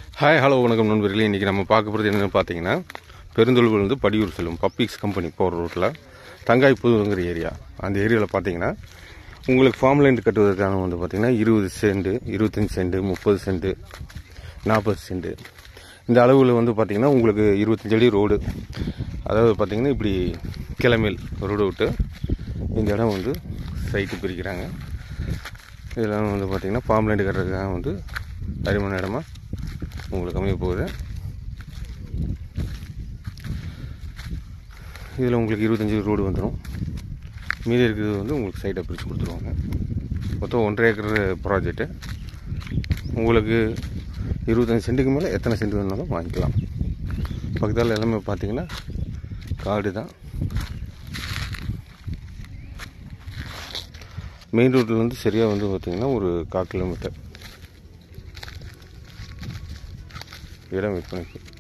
hi hello வணக்கம் நண்பர்களே இன்றைக்கி நம்ம பார்க்க போகிறது என்னென்னு பார்த்தீங்கன்னா பெருந்தொழுவில் வந்து படியூர் செல்லும் பப்பிக்ஸ் கம்பெனி போகிற ரூட்டில் தங்காய் புதுங்கிற ஏரியா அந்த ஏரியாவில் பார்த்தீங்கன்னா உங்களுக்கு ஃபார்ம் லைன் கட்டுவதற்கான வந்து பார்த்தீங்கன்னா இருபது சென்ட் இருபத்தஞ்சி சென்ட் முப்பது சென்ட் நாற்பது சென்ட் இந்த அளவில் வந்து பார்த்தீங்கன்னா உங்களுக்கு இருபத்தஞ்சு அடி ரோடு அதாவது பார்த்தீங்கன்னா இப்படி கிளமேல் ரோடு விட்டு இந்த இடம் வந்து சைட்டு பிரிக்கிறாங்க இதெல்லாம் வந்து பார்த்தீங்கன்னா ஃபார்ம் லைன் கட்டுறதுக்காக வந்து அருமையான இடமா உங்களுக்கு அமைய போகுது இதில் உங்களுக்கு இருபத்தஞ்சி ரோடு வந்துடும் மீதி இருக்கிறது வந்து உங்களுக்கு சைட்டை பிரித்து கொடுத்துருவாங்க மொத்தம் ஒன்றரை ஏக்கர் ப்ராஜெக்ட்டு உங்களுக்கு இருபத்தஞ்சி சென்ட்டுக்கு மேலே எத்தனை சென்ட் வேணாலும் வாங்கிக்கலாம் பக்கத்தில் எல்லாமே பார்த்தீங்கன்னா காடு தான் மெயின் ரோட்லேருந்து சரியாக வந்து பார்த்திங்கன்னா ஒரு கால் கிலோமீட்டர் இடம் விற்பனைக்கு